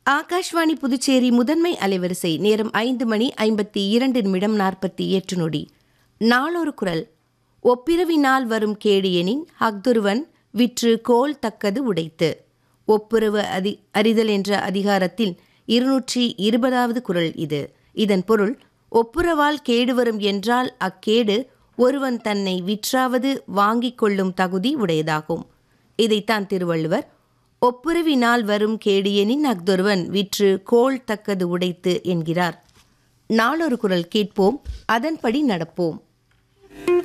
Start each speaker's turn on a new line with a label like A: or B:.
A: ஆகாஷ்வாணி புதுச்சேரி முதன்மை அலைவரிசை நேரம் ஐந்து மணி ஐம்பத்தி இரண்டு நிமிடம் நாற்பத்தி எட்டு நொடி நாளொரு குரல் ஒப்பிரவினால் வரும் கேடு எனின் அஃதொருவன் விற்று கோல் தக்கது உடைத்து ஒப்புரவு அதி அறிதல் என்ற அதிகாரத்தில் இருநூற்றி இருபதாவது குரல் இது இதன் பொருள் ஒப்புரவால் கேடு வரும் என்றால் அக்கேடு ஒருவன் தன்னை விற்றாவது வாங்கிக் கொள்ளும் தகுதி உடையதாகும் இதைத்தான் திருவள்ளுவர் ஒப்புரவினால் வரும் கேடு எனின் அஃதொருவன் விற்று கோல் தக்கது உடைத்து என்கிறார் நாளொரு குரல் கேட்போம் அதன்படி நடப்போம்